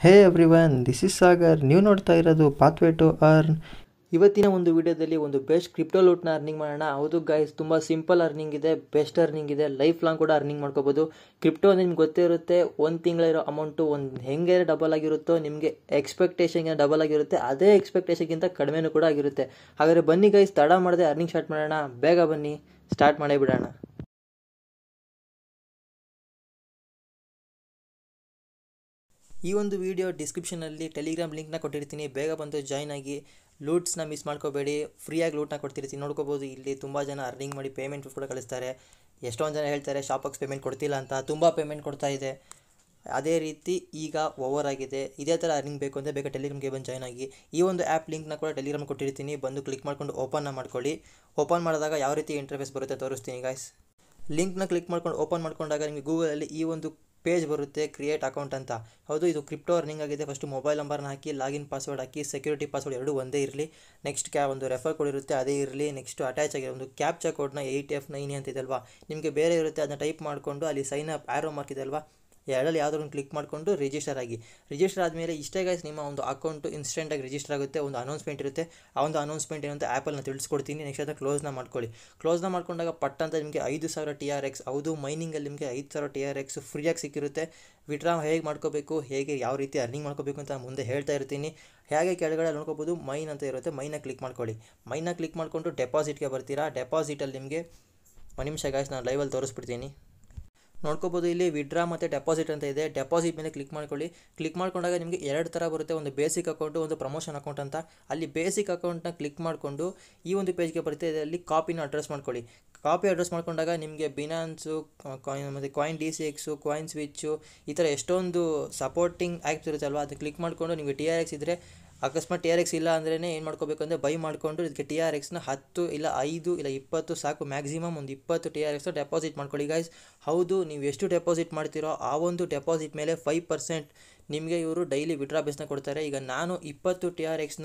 hey everyone this is Sagar ನೀವು ನೋಡ್ತಾ ಇರೋದು ಪಾತ್ವೇ ಟು ಅರ್ನ್ ಇವತ್ತಿನ ಒಂದು ವಿಡಿಯೋದಲ್ಲಿ ಒಂದು ಬೆಸ್ಟ್ ಕ್ರಿಪ್ಟೋ ಲೂಟ್ನ ಅರ್ನಿಂಗ್ ಮಾಡೋಣ ಹೌದು ಗೈಸ್ ತುಂಬ ಸಿಂಪಲ್ ಅರ್ನಿಂಗ್ ಇದೆ ಬೆಸ್ಟ್ ಅರ್ನಿಂಗ್ ಇದೆ ಲೈಫ್ ಲಾಂಗ್ ಕೂಡ ಅರ್ನಿಂಗ್ ಮಾಡ್ಕೋಬೋದು ಕ್ರಿಪ್ಟೋ ಅಂದರೆ ನಿಮ್ಗೆ ಗೊತ್ತೇ ಇರುತ್ತೆ ಒಂದು ತಿಂಗಳಿರೋ ಅಮೌಂಟು ಒಂದು ಹೆಂಗೆ ಡಬಲ್ ಆಗಿರುತ್ತೋ ನಿಮಗೆ ಎಕ್ಸ್ಪೆಕ್ಟೇಷನ್ಗೆ ಡಬಲ್ ಆಗಿರುತ್ತೆ ಅದೇ ಎಕ್ಸ್ಪೆಕ್ಟೇಷನ್ಗಿಂತ ಕಡಿಮೆನೂ ಕೂಡ ಆಗಿರುತ್ತೆ ಹಾಗಾದರೆ ಬನ್ನಿ ಗೈಸ್ ತಡ ಮಾಡದೆ ಅರ್ನಿಂಗ್ ಸ್ಟಾರ್ಟ್ ಮಾಡೋಣ ಬೇಗ ಬನ್ನಿ ಸ್ಟಾರ್ಟ್ ಮಾಡೇ ಬಿಡೋಣ ಈ ಒಂದು ವಿಡಿಯೋ ಡಿಸ್ಕ್ರಿಪ್ಷನಲ್ಲಿ ಟೆಲಿಗ್ರಾಮ್ ಲಿಂಕ್ನ ಕೊಟ್ಟಿರ್ತೀನಿ ಬೇಗ ಬಂದು ಜಾಯ್ನ್ ಆಗಿ ಲೂಟ್ಸ್ನ ಮಿಸ್ ಮಾಡ್ಕೋಬೇಡಿ ಫ್ರೀಯಾಗಿ ಲೂಟ್ನ ಕೊಡ್ತಿರ್ತೀನಿ ನೋಡ್ಕೋಬೋದು ಇಲ್ಲಿ ತುಂಬ ಜನ ಅರ್ನಿಂಗ್ ಮಾಡಿ ಪೇಮೆಂಟ್ ಕೂಡ ಕಳಿಸ್ತಾರೆ ಎಷ್ಟೊಂದು ಜನ ಹೇಳ್ತಾರೆ ಶಾಪಕ್ಸ್ ಪೇಮೆಂಟ್ ಕೊಡ್ತಿಲ್ಲ ಅಂತ ತುಂಬ ಪೇಮೆಂಟ್ ಕೊಡ್ತಾ ಇದೆ ಅದೇ ರೀತಿ ಈಗ ಓವರ್ ಆಗಿದೆ ಇದೇ ಥರ ಅರ್ನಿಂಗ್ ಬೇಕು ಅಂದರೆ ಬೇಗ ಟೆಲಿಗ್ರಾಮ್ಗೆ ಬಂದು ಜಾಯ್ನ್ ಆಗಿ ಈ ಒಂದು ಆ್ಯಪ್ ಲಿಂಕ್ನ ಕೂಡ ಟೆಲಿಗ್ರಾಮ್ ಕೊಟ್ಟಿರ್ತೀನಿ ಬಂದು ಕ್ಲಿಕ್ ಮಾಡ್ಕೊಂಡು ಓಪನ್ನ ಮಾಡ್ಕೊಳ್ಳಿ ಓಪನ್ ಮಾಡಿದಾಗ ಯಾವ ರೀತಿ ಇಂಟರ್ಫೇಸ್ ಬರುತ್ತೆ ತೋರಿಸ್ತೀನಿ ಗಾಯ್ಸ್ ಲಿಂಕ್ನ ಕ್ಲಿಕ್ ಮಾಡ್ಕೊಂಡು ಓಪನ್ ಮಾಡ್ಕೊಂಡಾಗ ನಿಮಗೆ ಗೂಗಲಲ್ಲಿ ಈ ಒಂದು ಪೇಜ್ ಬರುತ್ತೆ ಕ್ರಿಯೇಟ್ ಅಕೌಂಟ್ ಅಂತ ಹೌದು ಇದು ಕ್ರಿಪ್ಟೋ ಅರ್ನಿಂಗ್ ಆಗಿದೆ ಫಸ್ಟು ಮೊಬೈಲ್ ನಂಬರ್ನ ಹಾಕಿ ಲಾಗಿನ್ ಪಾಸ್ವರ್ಡ್ ಹಾಕಿ ಸೆಕ್ಯೂರಿಟಿ ಪಾಸ್ವರ್ಡ್ ಎರಡೂ ಒಂದೇ ಇರಲಿ ನೆಕ್ಸ್ಟ್ ಕ್ಯಾ ಒಂದು ರೆಫರ್ ಕೋಡ್ ಇರುತ್ತೆ ಅದೇ ಇರಲಿ ನೆಕ್ಸ್ಟ್ ಅಟ್ಯಾಚ್ ಆಗಿರೋ ಒಂದು ಕ್ಯಾಪ್ಚಾ ಕೋಡ್ನ ಏಯ್ಟ್ ಎಫ್ ನೈನ್ ಅಂತ ಇದೆ ಅಲ್ವಾ ನಿಮಗೆ ಬೇರೆ ಇರುತ್ತೆ ಅದನ್ನ ಟೈಪ್ ಮಾಡಿಕೊಂಡು ಅಲ್ಲಿ ಸೈನ್ ಅಪ್ ಆ್ಯರೋ ಮಾರ್ಕ್ ಇದೆ ಅಲ್ವಾ ಎರಡಲ್ಲಿ ಯಾವುದಾದ್ರು ಕ್ಲಿಕ್ ಮಾಡಿಕೊಂಡು ರಿಜಿಸ್ಟರ್ ಆಗಿ ರಿಜಿಸ್ಟರ್ ಆದಮೇಲೆ ಇಷ್ಟೇ ಗೈಸ್ ನಿಮ್ಮ ಒಂದು ಅಕೌಂಟು ಇನ್ಸ್ಟೆಂಟಾಗಿ ರಿಜಿಸ್ಟರ್ ಆಗುತ್ತೆ ಒಂದು ಅನೌನ್ಸ್ಮೆಂಟ್ ಇರುತ್ತೆ ಆ ಒಂದು ಅನೌನ್ಸ್ಮೆಂಟ್ ಏನಂತ ಆ್ಯಪಲ್ಲಿ ತಿಳಿಸ್ಕೊಡ್ತೀನಿ ನೆಕ್ಸ್ಟ್ ಅದನ್ನು ಕ್ಲೋಸ್ನ ಮಾಡ್ಕೊಳ್ಳಿ ಕ್ಲೋಸ್ನ ಮಾಡ್ಕೊಂಡಾಗ ಪಟ್ ಅಂತ ನಿಮಗೆ ಐದು ಸಾವಿರ ಟಿ ಆರ್ ಎಕ್ಸ್ ಹೌದು ಮೈನಿಂಗಲ್ಲಿ ನಿಮಗೆ ಐದು ಸಾವಿರ ಟಿ ಆರ್ ಎಕ್ಸ್ ಫ್ರೀಯಾಗಿ ಸಿಕ್ಕಿರುತ್ತೆ ವಿಡ್ರಾ ಹೇಗೆ ಮಾಡ್ಕೋಬೇಕು ಹೇಗೆ ಯಾವ ರೀತಿ ಅರ್ನಿಂಗ್ ಮಾಡ್ಕೋಬೇಕು ಅಂತ ಮುಂದೆ ಹೇಳ್ತಾ ಇರ್ತೀನಿ ಹೇಗೆ ಕೆಳಗಡೆ ನೋಡ್ಕೋಬೋದು ಮೈನ್ ಅಂತ ಇರುತ್ತೆ ಮೈನ ಕ್ಲಿಕ್ ಮಾಡ್ಕೊಳ್ಳಿ ಮೈನ ಕ್ಲಿಕ್ ಮಾಡಿಕೊಂಡು ಡೆಪಾಸಿಟ್ಗೆ ಬರ್ತೀರಾ ಡೆಪಾಸಿಟಲ್ಲಿ ನಿಮಗೆ ಒಂದು ನಿಮಿಷ ಗಾಯ್ಸ್ ನಾನು ಲೈವಲ್ಲಿ ತೋರಿಸ್ಬಿಡ್ತೀನಿ ನೋಡ್ಕೋಬೋದು ಇಲ್ಲಿ ವಿಡ್ರಾ ಮತ್ತು ಡೆಪಾಸಿಟ್ ಅಂತ ಇದೆ ಡೆಪಾಸಿಟ್ ಮೇಲೆ ಕ್ಲಿಕ್ ಮಾಡ್ಕೊಳ್ಳಿ ಕ್ಲಿಕ್ ಮಾಡ್ಕೊಂಡಾಗ ನಿಮಗೆ ಎರಡು ಥರ ಬರುತ್ತೆ ಒಂದು ಬೇಸಿಕ್ ಅಕೌಂಟು ಒಂದು ಪ್ರಮೋಷನ್ ಅಕೌಂಟ್ ಅಂತ ಅಲ್ಲಿ ಬೇಸಿಕ್ ಅಕೌಂಟ್ನ ಕ್ಲಿಕ್ ಮಾಡಿಕೊಂಡು ಈ ಒಂದು ಪೇಜ್ಗೆ ಬರುತ್ತೆ ಇದರಲ್ಲಿ ಕಾಪಿನ ಅಡ್ರೆಸ್ ಮಾಡ್ಕೊಳ್ಳಿ ಕಾಪಿ ಅಡ್ರೆಸ್ ಮಾಡ್ಕೊಂಡಾಗ ನಿಮಗೆ ಬಿನಾನ್ಸು ಕಾಯಿನ್ ಮತ್ತು coin D C X coin switch ಈ ಥರ ಎಷ್ಟೊಂದು ಸಪೋರ್ಟಿಂಗ್ ಆ್ಯಪ್ಸ್ ಇರುತ್ತೆ ಅಲ್ವಾ ಅದನ್ನ ಕ್ಲಿಕ್ ಮಾಡಿಕೊಂಡು ನಿಮಗೆ ಟಿ ಆರ್ ಎಕ್ಸ್ ಇದ್ದರೆ ಅಕಸ್ಮಾತ್ ಟಿ ಆರ್ ಎಕ್ಸ್ ಇಲ್ಲ ಅಂದ್ರೇ ಏನು ಮಾಡ್ಕೋಬೇಕು ಅಂದರೆ ಬೈ ಮಾಡಿಕೊಂಡು ಇದಕ್ಕೆ ಟಿ ಆರ್ ಎಕ್ಸ್ನ ಹತ್ತು ಇಲ್ಲ ಐದು ಇಲ್ಲ ಇಪ್ಪತ್ತು ಸಾಕು ಮ್ಯಾಕ್ಸಿಮಮ್ ಒಂದು ಇಪ್ಪತ್ತು ಟಿ ಆರ್ ಎಕ್ಸ್ನ ಡೆಪಾಸಿಟ್ ಮಾಡ್ಕೊಳ್ಳಿ ಗೈಸ್ ಹೌದು ನೀವು ಎಷ್ಟು ಡೆಪಾಸಿಟ್ ಮಾಡ್ತೀರೋ ಆ ಒಂದು ಡೆಪಾಸಿಟ್ ಮೇಲೆ ಫೈವ್ ಪರ್ಸೆಂಟ್ ನಿಮಗೆ ಇವರು ಡೈಲಿ ವಿಡ್ರಾ ಬೇಸ್ನ ಕೊಡ್ತಾರೆ ಈಗ ನಾನು ಇಪ್ಪತ್ತು ಟಿ ಆರ್ ಎಕ್ಸ್ನ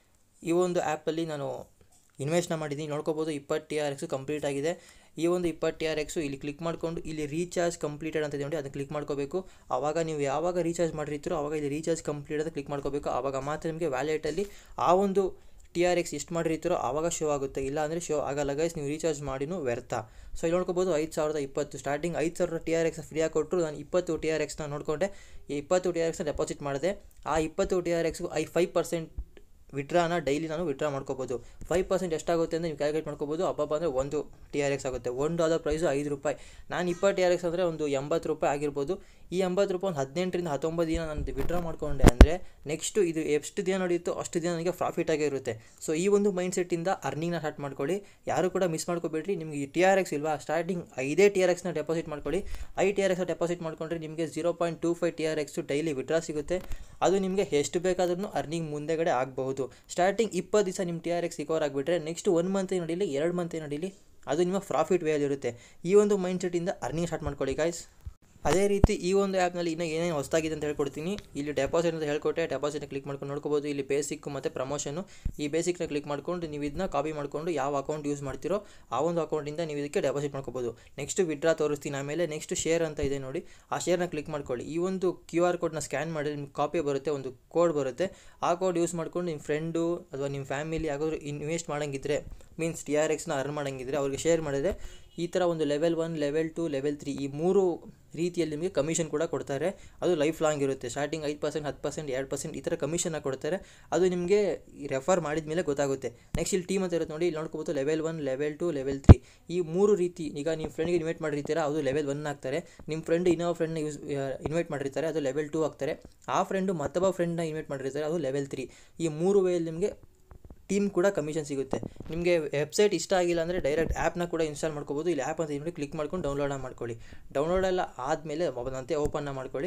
ಈ ಒಂದು ಆ್ಯಪಲ್ಲಿ ನಾನು ಇನ್ವೆಸ್ಟ್ನ ಮಾಡಿದ್ದೀನಿ ನೋಡ್ಕೋಬೋದು ಇಪ್ಪತ್ತು ಟಿ ಆರ್ ಎಕ್ಸು ಕಂಪ್ಲೀಟ್ ಆಗಿದೆ ಈ ಒಂದು ಇಪ್ಪತ್ತು ಟಿ ಆರ್ ಎಕ್ಸು ಇಲ್ಲಿ ಕ್ಲಿಕ್ ಮಾಡಿಕೊಂಡು ಇಲ್ಲಿ ರೀಚಾರ್ಜ್ ಕಂಪ್ಲೀಟೆಡ್ ಅಂತ ಇದೆ ನೋಡಿ ಅದನ್ನು ಕ್ಲಿಕ್ ಮಾಡ್ಕೋಬೇಕು ಆವಾಗ ನೀವು ಯಾವಾಗ ರೀಚಾರ್ಜ್ ಮಾಡಿರ್ತೀರೋ ಆವಾಗ ಇಲ್ಲಿ ರೀಚಾರ್ಜ್ ಕಂಪ್ಲೀಟ್ ಅಂತ ಕ್ಲಿಕ್ ಮಾಡ್ಕೋಬೇಕು ಆವಾಗ ಮಾತ್ರ ನಿಮಗೆ ವ್ಯಾಲೆಟಲ್ಲಿ ಆ ಒಂದು ಟಿ ಆರ್ ಎಕ್ಸ್ ಎಷ್ಟು ಮಾಡಿರ್ತೀರೋ ಆವಾಗ ಶೋ ಆಗುತ್ತೆ ಇಲ್ಲ ಅಂದರೆ ಶೋ ಆಗಲ್ಲ ಗೈಸ್ ನೀವು ರೀಚಾರ್ಜ್ ಮಾಡಿನೂ ವ್ಯರ್ಥ ಸೊ ಇಲ್ಲಿ ನೋಡ್ಕೋಬೋದು ಐದು ಸಾವಿರದ ಇಪ್ಪತ್ತು ಸ್ಟಾರ್ಟಿಂಗ್ ಐದು ಸಾವಿರ ಟಿ ಆರ್ ಎಕ್ಸ್ ಫ್ರೀಯಾಗಿ ಕೊಟ್ಟರು ನಾನು ಇಪ್ಪತ್ತು ಟಿ ಆರ್ ಎಕ್ಸ್ನ ನೋಡಿಕೊಂಡೆ ಈ ಇಪ್ಪತ್ತು ಟಿ ಆರ್ ಎಕ್ಸ್ನ ಡೆಪಾಸಿಟ್ ಮಾಡಿದೆ ಆ ಇಪ್ಪತ್ತು ಟಿ ಆರ್ ಎಕ್ಸ್ಗೂ ಐ ಫೈವ್ ಪರ್ಸೆಂಟ್ ವಿಡ್ರಾನ ಡೈಲಿ ನಾನು ವಿಡ್ರಾ ಮಾಡ್ಕೋಬೋದು ಫೈವ್ ಪರ್ಸೆಂಟ್ ಎಷ್ಟಾಗುತ್ತೆ ಅಂದರೆ ನೀವು ಕ್ಯಾಲ್ಕುಲೇಟ್ ಮಾಡ್ಕೋಬೋದು ಹಬ್ಬ ಅಂದರೆ ಒಂದು ಟಿ ಆರ್ ಎಕ್ಸ್ ಆಗುತ್ತೆ ಒಂದು ಡಾಲರ್ ಪ್ರೈಸು ಐದು ರೂಪಾಯಿ ನಾನು ಇಪ್ಪತ್ತು ಟಿ ಆರ್ ಎಕ್ಸ್ ಅಂದರೆ ಒಂದು ಎಂಬತ್ತು ರೂಪಾಯಿ ಆಗಿರ್ಬೋದು ಈ ಎಂಬತ್ತು ರೂಪಾಯಿ ಒಂದು ಹದಿನೆಂಟರಿಂದ ಹತ್ತೊಂಬತ್ತು ದಿನ ನಾನು ವಿಡ್ರಾ ಮಾಡ್ಕೊಂಡೆ ಅಂದರೆ ನೆಕ್ಸ್ಟು ಇದು ಎಷ್ಟು ದಿನ ನಡೆಯುತ್ತೋ ಅಷ್ಟು ದಿನ ನನಗೆ ಪ್ರಾಫಿಟ್ ಆಗೇ ಇರುತ್ತೆ ಸೊ ಈ ಒಂದು ಮೈಂಡ್ಸೆಟ್ಟಿಂದ ಅರ್ನಿಂಗ್ನ ಸ್ಟಾರ್ಟ್ ಮಾಡ್ಕೊಳ್ಳಿ ಯಾರು ಕೂಡ ಮಿಸ್ ಮಾಡ್ಕೋಬೇಡ್ರಿ ನಿಮಗೆ ಈ ಟಿ ಆರ್ ಎಕ್ಸ್ ಇಲ್ವಾ ಸ್ಟಾರ್ಟಿಂಗ್ ಐದೇ ಟಿ ಆರ್ ಎಕ್ಸ್ನ ಡೆಪಾಸಿಟ್ ಮಾಡ್ಕೊಳ್ಳಿ ಐ ಟಿ ಆರ್ ಎಕ್ಸ್ನ ಡೆಪಾಸಿಟ್ ಮಾಡ್ಕೊಂಡ್ರೆ ನಿಮಗೆ zero point two five T R X daily withdraw ಸಿಗುತ್ತೆ ಅದು ನಿಮಗೆ ಎಷ್ಟು ಬೇಕಾದ್ರೂ ಅರ್ನಿಂಗ್ ಮುಂದೆಗಡೆ ಆಗಬಹುದು ಸ್ಟಾರ್ಟಿಂಗ್ ಇಪ್ಪತ್ತು ದಿವಸ ನಿಮ್ಮ ಟಿ ಆರ್ ಎಕ್ಸ್ ರಿಕವರ್ ಆಗಿಬಿಟ್ರೆ ನೆಕ್ಸ್ಟ್ ಒನ್ ಮಂತ್ ನಡೀಲಿ ಎರಡು ಮಂತ್ ನಡೀಲಿ ಅದು ನಿಮ್ಮ ಪ್ರಾಫಿಟ್ ವೇಯಲ್ಲಿರುತ್ತೆ ಈ ಒಂದು ಮೈಂಡ್ಸೆಟ್ಟಿಂದ ಅರ್ನಿಂಗ್ ಸ್ಟಾರ್ಟ್ ಮಾಡ್ಕೊಳ್ಳಿ ಗಾಯ್ಸ್ ಅದೇ ರೀತಿ ಈ ಒಂದು ಆ್ಯಪ್ನಲ್ಲಿ ಇನ್ನೂ ಏನೇನು ಹೊಸದಾಗಿದೆ ಅಂತ ಹೇಳ್ಕೊಡ್ತೀನಿ ಇಲ್ಲಿ ಡೆಪಾಸಿಟ್ ಅಂತ ಹೇಳ್ಕೊಟ್ಟೆ ಡೆಪಾಸಿಟ್ನ ಕ್ಲಿಕ್ ಮಾಡ್ಕೊಂಡು ನೋಡ್ಕೋಬೋದು ಇಲ್ಲಿ ಬೇಸಿಕ್ ಮತ್ತು ಪ್ರಮೋಷನು ಈ ಬೇಸಿಕ್ನ ಕ್ಲಿಕ್ ಮಾಡ್ಕೊಂಡು ನೀವು ಇದನ್ನ ಕಾಪಿ ಮಾಡಿಕೊಂಡು ಯಾವ ಅಕೌಂಟ್ ಯೂಸ್ ಮಾಡ್ತೀರೋ ಆ ಒಂದು ಅಕೌಂಟಿಂದ ನೀವು ಇದಕ್ಕೆ ಡೆಪಾಸಿಟ್ ಮಾಡ್ಕೋಬೋದು ನೆಕ್ಸ್ಟ್ ವಿಡ್ರಾ ತೋರಿಸ್ತೀನಿ ಆಮೇಲೆ ನೆಕ್ಸ್ಟ್ ಶೇರ್ ಅಂತ ಇದೆ ನೋಡಿ ಆ ಶೇರ್ನ ಕ್ಲಿಕ್ ಮಾಡ್ಕೊಳ್ಳಿ ಈ ಒಂದು ಕ್ಯೂ ಆರ್ ಕೋಡ್ನ ಸ್ಕ್ಯಾನ್ ಮಾಡಿ ನಿಮ್ಗೆ ಕಾಪಿ ಬರುತ್ತೆ ಒಂದು ಕೋಡ್ ಬರುತ್ತೆ ಆ ಕೋಡ್ ಯೂಸ್ ಮಾಡ್ಕೊಂಡು ನಿಮ್ಮ ಫ್ರೆಂಡು ಅಥವಾ ನಿಮ್ಮ ಫ್ಯಾಮಿಲಿ ಯಾವ್ದಾದ್ರು ಇನ್ವೆಸ್ಟ್ ಮಾಡೋಂಗಿದ್ರೆ ಮೀನ್ಸ್ ಟಿ ಆರ್ ಎಕ್ಸ್ನ ಅರ್ನ್ ಮಾಡೋಂಗಿದ್ರೆ ಅವ್ರಿಗೆ ಶೇರ್ ಮಾಡಿದ್ರೆ ಈ ಥರ ಒಂದು level one level two level three ಈ ಮೂರು ರೀತಿಯಲ್ಲಿ ನಿಮಗೆ ಕಮಿಷನ್ ಕೂಡ ಕೊಡ್ತಾರೆ ಅದು ಲೈಫ್ ಲಾಂಗ್ ಇರುತ್ತೆ ಸ್ಟಾರ್ಟಿಂಗ್ ಐದು ಪರ್ಸೆಂಟ್ ಹತ್ತು ಪರ್ಸೆಂಟ್ ಎರಡು ಪರ್ಸೆಂಟ್ ಈ ಥರ ಕಮಿಷನ್ನ ಕೊಡ್ತಾರೆ ಅದು ನಿಮಗೆ ರೆಫರ್ ಮಾಡಿದ ಮೇಲೆ ಗೊತ್ತಾಗುತ್ತೆ ನೆಕ್ಸ್ಟ್ ಇಲ್ಲಿ ಟೀಮ್ ಅಂತ ಇರುತ್ತೆ ನೋಡಿ ಇಲ್ಲಿ ನೋಡ್ಕೋಬೋದು level one level two level three ಈ ಮೂರು ರೀತಿ ಈಗ ನಿಮ್ಮ ಫ್ರೆಂಡ್ಗೆ ಇನ್ವೈಟ್ ಮಾಡಿರ್ತೀರ ಅದು ಲೆವೆಲ್ ಒನ್ ಆಗ್ತಾರೆ ನಿಮ್ಮ ಫ್ರೆಂಡ್ ಇನ್ನೊಬ್ಬ ಫ್ರೆಂಡ್ನ ಯೂಸ್ ಇನ್ವೈಟ್ ಮಾಡಿರ್ತಾರೆ ಅದು ಲೆವೆಲ್ ಟು ಆಗ್ತಾರೆ ಆ ಫ್ರೆಂಡು ಮತ್ತೊಬ್ಬ ಫ್ರೆಂಡ್ನ ಇನ್ವೈಟ್ ಮಾಡಿರ್ತಾರೆ ಅದು ಲೆವೆಲ್ ತ್ರೀ ಈ ಮೂರು ವೇಯಲ್ಲಿ ನಿಮಗೆ ಟೀಮ್ ಕೂಡ ಕಮಿಷನ್ ಸಿಗುತ್ತೆ ನಿಮಗೆ ವೆಬ್ಸೈಟ್ ಇಷ್ಟ ಆಗಿಲ್ಲ ಅಂದರೆ ಡೈರೆಕ್ಟ್ ಆ್ಯಪ್ನ ಕೂಡ ಇನ್ಸ್ಟಾಲ್ ಮಾಡ್ಕೋಬೋದು ಇಲ್ಲಿ ಆ್ಯಪ್ ಅಂತ ನೋಡಿ ಕ್ಲಿಕ್ ಮಾಡ್ಕೊಂಡು ಡೌನ್ಲೋಡ್ ಮಾಡ್ಕೊಳ್ಳಿ ಡೌನ್ಲೋಡ್ ಎಲ್ಲ ಆದಮೇಲೆ ಮೊಬೈಲ್ನಂತೆ ಓಪನ್ನ ಮಾಡ್ಕೊಳ್ಳಿ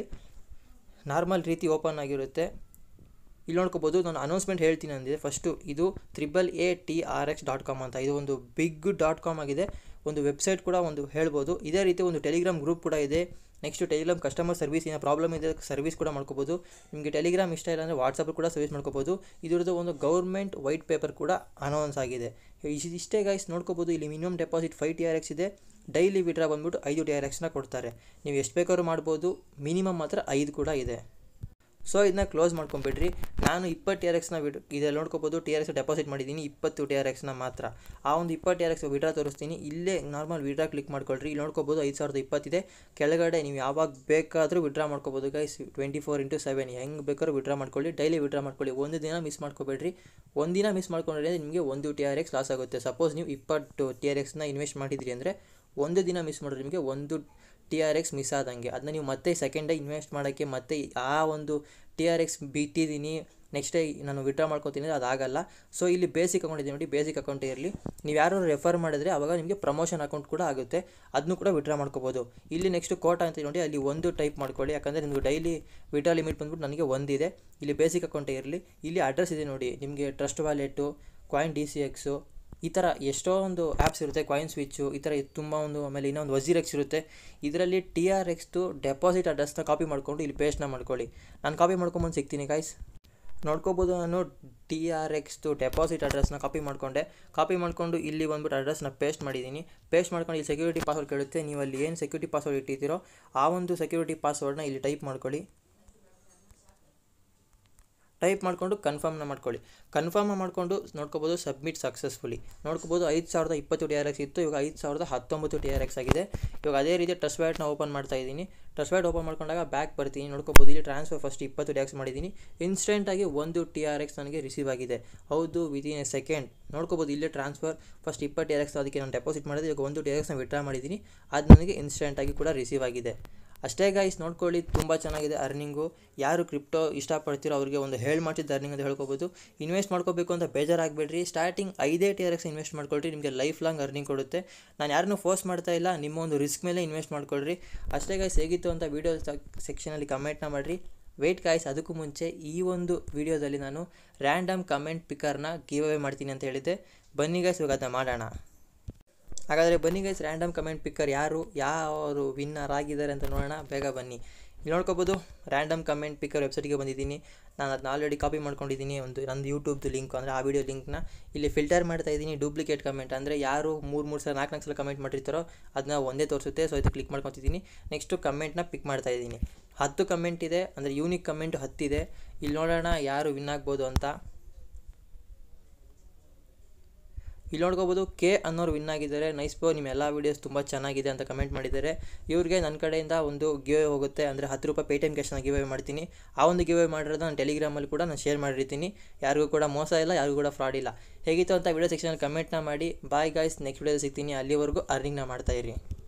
ನಾರ್ಮಲ್ ರೀತಿ ಓಪನ್ ಆಗಿರುತ್ತೆ ಇಲ್ಲಿ ನೋಡ್ಕೋಬೋದು ನಾನು ಅನೌನ್ಸ್ಮೆಂಟ್ ಹೇಳ್ತೀನಿ ಅಂದಿದೆ ಫಸ್ಟು ಇದು triple A T R X dot com ಅಂತ ಇದು ಒಂದು ಬಿಗ್ ಡಾಟ್ ಕಾಮ್ ಆಗಿದೆ ಒಂದು ವೆಬ್ಸೈಟ್ ಕೂಡ ಒಂದು ಹೇಳ್ಬೋದು ಇದೇ ರೀತಿ ಒಂದು ಟೆಲಿಗ್ರಾಮ್ ಗ್ರೂಪ್ ಕೂಡ ಇದೆ ನೆಕ್ಸ್ಟ್ ಟೆಲಿಗ್ರಾಮ್ ಕಸ್ಟಮರ್ ಸರ್ವಿಸ್ ಏನೋ ಪ್ರಾಬ್ಲಮ್ ಇದೆ ಸರ್ವಿಸ್ ಕೂಡ ಮಾಡ್ಕೋಬೋದು ನಿಮಗೆ ಟೆಲಿಗ್ರಾಮ್ ಇಷ್ಟ ಇಲ್ಲ ಅಂದರೆ ವಾಟ್ಸಪ್ ಕೂಡ ಸರ್ವಿಸ್ ಮಾಡ್ಕೋಬೋದು ಇದ್ರದ್ದು ಒಂದು ಗೌರ್ಮೆಂಟ್ ವೈಟ್ ಪೇಪರ್ ಕೂಡ ಅನೌನ್ಸ್ ಆಗಿದೆ ಇಷ್ಟೇ ಗೈಸ್ ನೋಡ್ಕೋಬೋದು ಇಲ್ಲಿ minimum deposit five T R X ಇದೆ ಡೈಲಿ ವಿಡ್ರಾ ಬಂದ್ಬಿಟ್ಟು ಐದು ಟಿ ಆರ್ ಎಕ್ಸ್ನ ಕೊಡ್ತಾರೆ ನೀವು ಎಷ್ಟು ಬೇಕಾದ್ರೂ ಮಾಡ್ಬೋದು ಮಿನಿಮಮ್ ಮಾತ್ರ ಐದು ಕೂಡ ಇದೆ ಸೊ ಇದನ್ನ ಕ್ಲೋಸ್ ಮಾಡ್ಕೊಂಬಿಡ್ರಿ ನಾನು ಇಪ್ಪತ್ತು ಟಿ ಆರ್ ಎಕ್ಸ್ನ ವಿಡ್ ಇದರಲ್ಲಿ ನೋಡ್ಕೋಬೋದು ಟಿ ಆರ್ ಎಕ್ಸ್ ಡೆಪಾಸಿಟ್ ಮಾಡಿದ್ದೀನಿ ಇಪ್ಪತ್ತು ಟಿ ಆರ್ ಎಕ್ಸ್ನ ಮಾತ್ರ ಆ ಒಂದು ಇಪ್ಪತ್ತು ಟಿ ಆರ್ ಎಕ್ಸ್ ವಿಡ್ರಾ ತೋರಿಸ್ತೀನಿ ಇಲ್ಲೇ ನಾರ್ಮಲ್ ವಿಡ್ರಾ ಕ್ಲಿಕ್ ಮಾಡ್ಕೊಳ್ರಿ ಇಲ್ಲಿ ನೋಡ್ಕೋಬೋದು ಐದು ಸಾವಿರದ ಇಪ್ಪತ್ತಿದೆ ಕೆಳಗಡೆ ನೀವು ಯಾವಾಗ ಬೇಕಾದರೂ ವಿಡ್ರಾ ಮಾಡ್ಕೋಬೋದು guys twenty four into seven ಹೆಂಗೆ ಬೇಕಾದ್ರೂ ವಿಡ್ರಾ ಮಾಡ್ಕೊಳ್ಳಿ ಡೈಲಿ ವಿಡ್ರಾ ಮಾಡ್ಕೊಳ್ಳಿ ಒಂದು ದಿನ ಮಿಸ್ ಮಾಡ್ಕೋಬೇಡ್ರಿ ಒಂದಿನ ಮಿಸ್ ಮಾಡ್ಕೊಂಡ್ರೆ ನಿಮಗೆ ಒಂದು ಟಿ ಆರ್ ಎಕ್ಸ್ ಲಾಸ್ ಆಗುತ್ತೆ ಸಪೋಸ್ ನೀವು ಇಪ್ಪತ್ತು ಟಿ ಆರ್ ಎಕ್ಸ್ನ ಇನ್ವೆಸ್ಟ್ ಮಾಡಿದ್ರಿ ಅಂದರೆ ಒಂದು ದಿನ ಮಿಸ್ ಮಾಡಿದ್ರೆ ನಿಮಗೆ ಒಂದು ಟಿ ಆರ್ ಎಕ್ಸ್ ಮಿಸ್ ಆದಂಗೆ ಅದನ್ನ ನೀವು ಮತ್ತೆ ಸೆಕೆಂಡ್ ಡೇ ಇನ್ವೆಸ್ಟ್ ಮಾಡೋಕ್ಕೆ ಮತ್ತೆ ಆ ಒಂದು ಟಿ ಆರ್ ಎಕ್ಸ್ ಬಿಟ್ಟಿದ್ದೀನಿ ನೆಕ್ಸ್ಟ್ ಡೇ ನಾನು ವಿಡ್ರಾ ಮಾಡ್ಕೊತೀನಿ ಅದಾಗಲ್ಲ ಸೊ ಇಲ್ಲಿ ಬೇಸಿಕ್ ಅಕೌಂಟ್ ಇದೆ ನೋಡಿ ಬೇಸಿಕ್ ಅಕೌಂಟ್ ಇರಲಿ ನೀವು ಯಾರು ರೆಫರ್ ಮಾಡಿದ್ರೆ ಅವಾಗ ನಿಮಗೆ ಪ್ರಮೋಷನ್ ಅಕೌಂಟ್ ಕೂಡ ಆಗುತ್ತೆ ಅದನ್ನು ಕೂಡ ವಿಡ್ರಾ ಮಾಡ್ಕೋಬೋದು ಇಲ್ಲಿ ನೆಕ್ಸ್ಟ್ ಕೋಟ ಅಂತ ನೋಡಿ ಅಲ್ಲಿ ಒಂದು ಟೈಪ್ ಮಾಡ್ಕೊಳ್ಳಿ ಯಾಕಂದರೆ ನಿಮಗೆ ಡೈಲಿ ವಿಡ್ರಾ ಲಿಮಿಟ್ ಬಂದ್ಬಿಟ್ಟು ನನಗೆ ಒಂದಿದೆ ಇಲ್ಲಿ ಬೇಸಿಕ್ ಅಕೌಂಟ್ ಇರಲಿ ಇಲ್ಲಿ ಅಡ್ರೆಸ್ ಇದೆ ನೋಡಿ ನಿಮಗೆ Trust Wallet coin D C X ಈ ಥರ ಎಷ್ಟೋ ಒಂದು ಆ್ಯಪ್ಸ್ ಇರುತ್ತೆ ಕಾಯಿನ್ ಸ್ವಿಚ್ಚು ಈ ಥರ ತುಂಬ ಒಂದು ಆಮೇಲೆ ಇನ್ನೊಂದು ವಜೀರ್ ಎಕ್ಸ್ ಇರುತ್ತೆ ಇದರಲ್ಲಿ ಟಿ ಆರ್ ಎಕ್ಸ್ದು ಡೆಪಾಸಿಟ್ ಅಡ್ರೆಸ್ನ ಕಾಪಿ ಮಾಡಿಕೊಂಡು ಇಲ್ಲಿ ಪೇಸ್ಟ್ನ ಮಾಡ್ಕೊಳ್ಳಿ ನಾನು ಕಾಪಿ ಮಾಡ್ಕೊಂಬಂದು ಸಿಗ್ತೀನಿ ಗಾಯ್ಸ್ ನೋಡ್ಕೋಬೋದು ನಾನು ಟಿ ಆರ್ ಎಕ್ಸ್ದು ಡೆಪಾಸಿಟ್ ಅಡ್ರೆಸ್ನ ಕಾಪಿ ಮಾಡಿಕೊಂಡೆ ಕಾಪಿ ಮಾಡಿಕೊಂಡು ಇಲ್ಲಿ ಬಂದ್ಬಿಟ್ಟು ಅಡ್ರೆಸ್ನ ಪೇಸ್ಟ್ ಮಾಡಿದ್ದೀನಿ ಪೇಸ್ಟ್ ಮಾಡ್ಕೊಂಡು ಇಲ್ಲಿ ಸೆಕ್ಯೂರಿಟಿ ಪಾಸ್ವರ್ಡ್ ಕೇಳುತ್ತೆ ನೀವು ಅಲ್ಲಿ ಏನು ಸೆಕ್ಯೂರಿಟಿ ಪಾಸ್ವರ್ಡ್ ಇಟ್ಟಿದ್ದೀರೋ ಆ ಒಂದು ಸೆಕ್ಯೂರಿಟಿ ಪಾಸ್ವರ್ಡ್ನ ಇಲ್ಲಿ ಟೈಪ್ ಮಾಡ್ಕೊಳ್ಳಿ ಟೈಪ್ ಮಾಡಿಕೊಂಡು ಕನ್ಫರ್ಮ್ನ ಮಾಡ್ಕೊಳ್ಳಿ ಕನ್ಫರ್ಮ್ ಮಾಡಿಕೊಂಡು ನೋಡ್ಕೋಬೋದು ಸಬ್ಮಿಟ್ ಸಕ್ಸಸ್ಫುಲಿ ನೋಡ್ಕೋಬೋದು ಐದು ಸಾವಿರದ ಇಪ್ಪತ್ತು ಟಿ ಆರ್ ಎಕ್ಸ್ ಇತ್ತು ಇವಾಗ ಐದು ಸಾವಿರದ ಹತ್ತೊಂಬತ್ತು ಟಿ ಆರ್ ಎಕ್ಸ್ ಆಗಿದೆ ಇವಾಗ ಅದೇ ರೀತಿ ಟ್ರಸ್ಟ್ ವ್ಯಾಟ್ನ ಓಪನ್ ಮಾಡ್ತಾ ಇದ್ದೀನಿ ಟ್ರಸ್ಟ್ ವ್ಯಾಟ್ ಓಪನ್ ಮಾಡ್ಕೊಂಡಾಗ ಬ್ಯಾಕ್ ಬರ್ತೀನಿ ನೋಡ್ಕೋಬೋದು ಇಲ್ಲಿ ಟ್ರಾನ್ಸ್ಫರ್ ಫಸ್ಟ್ ಇಪ್ಪತ್ತು ಟಿ ಎಕ್ಸ್ ಮಾಡಿದ್ದೀನಿ ಇನ್ಸ್ಟೆಂಟಾಗಿ ಒಂದು ಟಿ ಆರ್ ಎಕ್ಸ್ ನನಗೆ ರಿಸೀವ್ ಆಗಿದೆ ಹೌದು ವಿದಿನ್ ಎ ಸೆಕೆಂಡ್ ನೋಡ್ಕೋಬೋದು ಇಲ್ಲೇ ಟ್ರಾನ್ಸ್ಫರ್ ಫಸ್ಟ್ ಇಪ್ಪತ್ತು ಟಿ ಆರ್ ಎಕ್ಸ್ ಅದಕ್ಕೆ ನಾನು ಡೆಪಾಸಿಟ್ ಮಾಡಿದೆ ಇವಾಗ ಒಂದು ಟಿ ಆರ್ ಎಕ್ಸ್ನ ವಿಡ್ರಾ ಮಾಡಿದ್ದೀನಿ ಅದು ನನಗೆ ಇನ್ಸ್ಟೆಂಟಾಗಿ ಕೂಡ ರಿಸೀವ್ ಆಗಿದೆ ಅಷ್ಟೇ ಗೈಸ್ ನೋಡ್ಕೊಳ್ಳಿ ತುಂಬ ಚೆನ್ನಾಗಿದೆ ಅರ್ನಿಂಗು ಯಾರು ಕ್ರಿಪ್ಟೋ ಇಷ್ಟಪಡ್ತೀರೋ ಅವರಿಗೆ ಒಂದು ಹೇಳಿ ಮಾಡ್ತಿದ್ದ ಅರ್ನಿಂಗ್ ಅಂತ ಹೇಳ್ಕೊಬೋದು ಇನ್ವೆಸ್ಟ್ ಮಾಡ್ಕೋಬೇಕು ಅಂತ ಬೇಜಾರಾಗಬೇಡ್ರಿ ಸ್ಟಾರ್ಟಿಂಗ್ ಐದೇ ಟಿ ಆರ್ ಎಕ್ಸ್ ಇನ್ವೆಸ್ಟ್ ಮಾಡ್ಕೊಳ್ರಿ ನಿಮಗೆ ಲೈಫ್ ಲಾಂಗ್ ಅರ್ನಿಂಗ್ ಕೊಡುತ್ತೆ ನಾನು ಯಾರನ್ನೂ ಫೋರ್ಸ್ ಮಾಡ್ತಾ ಇಲ್ಲ ನಿಮ್ಮ ಒಂದು ರಿಸ್ಕ್ ಮೇಲೆ ಇನ್ವೆಸ್ಟ್ ಮಾಡ್ಕೊಳ್ರಿ ಅಷ್ಟೇ ಗೈಸ್ ಹೇಗಿತ್ತು ಅಂತ ವೀಡಿಯೋ ಸೆಕ್ಷನಲ್ಲಿ ಕಮೆಂಟ್ನ ಮಾಡಿರಿ ವೆಯ್ಟ್ ಗಾಯ್ಸ್ ಅದಕ್ಕೂ ಮುಂಚೆ ಈ ಒಂದು ವಿಡಿಯೋದಲ್ಲಿ ನಾನು ರ್ಯಾಂಡಮ್ ಕಮೆಂಟ್ ಪಿಕರ್ನ ಗಿವ್ ಅವೇ ಮಾಡ್ತೀನಿ ಅಂತ ಹೇಳಿದ್ದೆ ಬನ್ನಿ ಗೈಸ್ ಇವಾಗ ಅದನ್ನ ಮಾಡೋಣ ಹಾಗಾದರೆ ಬನ್ನಿ ಗೈಸ್ ರ್ಯಾಂಡಮ್ ಕಮೆಂಟ್ ಪಿಕ್ಕರ್ ಯಾರು ಯಾರು ವಿನ್ನರ್ ಆಗಿದ್ದಾರೆ ಅಂತ ನೋಡೋಣ ಬೇಗ ಬನ್ನಿ ಇಲ್ಲಿ ನೋಡ್ಕೋಬೋದು ರ್ಯಾಂಡಮ್ ಕಮೆಂಟ್ ಪಿಕ್ಕರ್ ವೆಬ್ಸೈಟ್ಗೆ ಬಂದಿದ್ದೀನಿ ನಾನು ಅದನ್ನ ಆಲ್ರೆಡಿ ಕಾಪಿ ಮಾಡ್ಕೊಂಡಿದ್ದೀನಿ ಒಂದು ನಂದು ಯೂಟ್ಯೂಬ್ದು ಲಿಂಕ್ ಅಂದರೆ ಆ ವಿಡಿಯೋ ಲಿಂಕ್ನ ಇಲ್ಲಿ ಫಿಲ್ಟರ್ ಮಾಡ್ತಾ ಇದ್ದೀನಿ ಡೂಪ್ಲಿಕೇಟ್ ಕಮೆಂಟ್ ಅಂದರೆ ಯಾರು ಮೂರು ಮೂರು ಸಲ ನಾಲ್ಕು ನಾಲ್ಕು ಸಲ ಕಮೆಂಟ್ ಮಾಡಿರ್ತಾರೋ ಅದನ್ನ ಒಂದೇ ತೋರಿಸುತ್ತೆ ಸೊ ಇದು ಕ್ಲಿಕ್ ಮಾಡ್ಕೊತಿದ್ದೀನಿ ನೆಕ್ಸ್ಟು ಕಮೆಂಟ್ನ ಪಿಕ್ ಮಾಡ್ತಾ ಇದ್ದೀನಿ ಹತ್ತು ಕಮೆಂಟ್ ಇದೆ ಅಂದರೆ ಯೂನಿಕ್ ಕಮೆಂಟ್ ಹತ್ತಿದೆ ಇಲ್ಲಿ ನೋಡೋಣ ಯಾರು ವಿನ್ ಆಗ್ಬೋದು ಅಂತ ಇಲ್ಲಿ ನೋಡ್ಕೋಬೋದು ಕೆ ಅನ್ನೋರು ವಿನ್ ಆಗಿದ್ದಾರೆ ನೈಸ್ ಬೋ ನಿಮ್ಮ ಎಲ್ಲ ವೀಡಿಯೋಸ್ ತುಂಬ ಚೆನ್ನಾಗಿದೆ ಅಂತ ಕಮೆಂಟ್ ಮಾಡಿದ್ದಾರೆ ಇವ್ರಿಗೆ ನನ್ನ ಕಡೆಯಿಂದ ಒಂದು ಗಿವ್ ಹೋಗುತ್ತೆ ಅಂದರೆ ಹತ್ತು ರೂಪಾಯಿ ಪೇಟಿಎಮ್ ಕ್ಯಾಶ್ನ ಗಿವ್ ಮಾಡ್ತೀನಿ ಆ ಒಂದು ಗಿವ್ ಮಾಡಿರೋದು ನಾನು ಟೆಲಿಗ್ರಾಮಲ್ಲಿ ಕೂಡ ನಾನು ಶೇರ್ ಮಾಡಿರ್ತೀನಿ ಯಾರಿಗೂ ಕೂಡ ಮೋಸ ಇಲ್ಲ ಯಾರಿಗೂ ಕೂಡ ಫ್ರಾಡ್ ಇಲ್ಲ ಹೇಗಿತ್ತು ಅಂತ ವಿಡಿಯೋ ಸೆಕ್ಷನಲ್ಲಿ ಕಮೆಂಟ್ನ ಮಾಡಿ ಬಾಯ್ ಗಾಯ್ಸ್ ನೆಕ್ಸ್ಟ್ ವಿಡಿಯೋ ಸಿಗ್ತೀನಿ ಅಲ್ಲಿವರೆಗೂ ಅರ್ನಿಂಗ್ನ ಮಾಡ್ತಾಯಿರಿ